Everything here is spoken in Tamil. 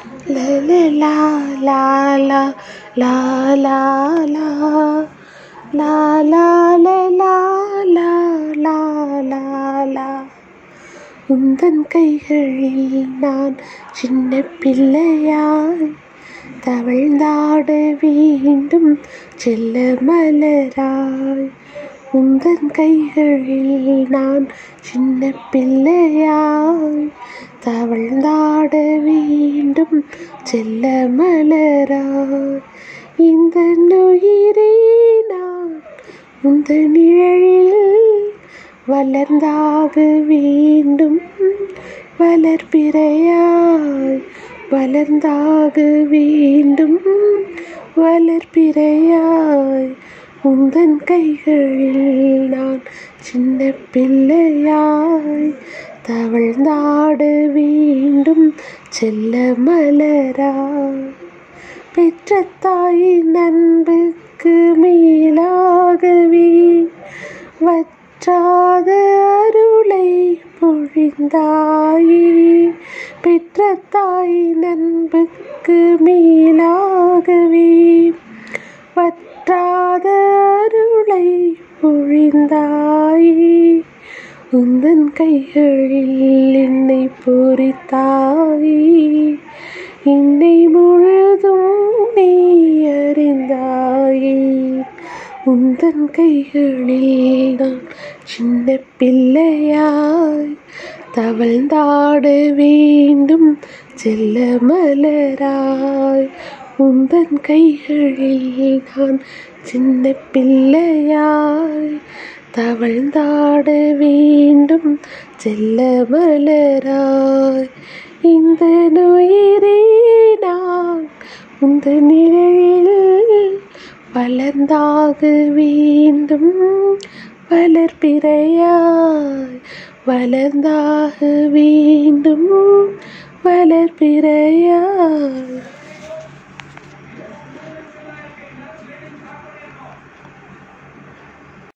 La la la la la la la la la la la la la la la la உந்தன் கைகளில் நான் சின்ன பிள்ளையாய் தவழ்ந்தாட வேண்டும் செல்ல மலராய் உந்தன் கைகளில் நான் சின்ன பிள்ளையாய் தவழ்ந்தாட வேண்டும் செல்ல மலராய் இந்த நுயிரே நான் உந்த நிழலில் வளர்ந்தாக வேண்டும் வளர்பிறையாய் வளர்ந்தாக வேண்டும் வளர்பிறையாய் உந்தன் கைகளில் நான் சின்ன பிள்ளையாய் தவழ்ந்தாட வேண்டும் செல்ல மலராய் பெற்ற தாயின் அன்புக்கு மேலாகவே வற்றாத அருளை பொழிந்தாயே பெற்ற தாயின் அன்புக்கு மேலாகவே வற்றாத அருளை பொழிந்தாயே உந்தன் கைகளில் என்னை பொறித்தாயே என்னை முழுதும் நீ அறிந்தாயே உந்தன் கைகளில் நான் சின்ன பிள்ளையாய் தவழ்ந்தாட வேண்டும் செல்ல மலராய் உந்தன் கைகளில் நான் சின்ன பிள்ளையாய் தவழ்ந்தாட வேண்டும் செல்ல மலராய் இந்த நுயிரே நான் உந்த நிழலில் வளர்ந்தாக வேண்டும் வளர்பிறையாய் வளர்ந்தாக வேண்டும் வளர்பிறையாய்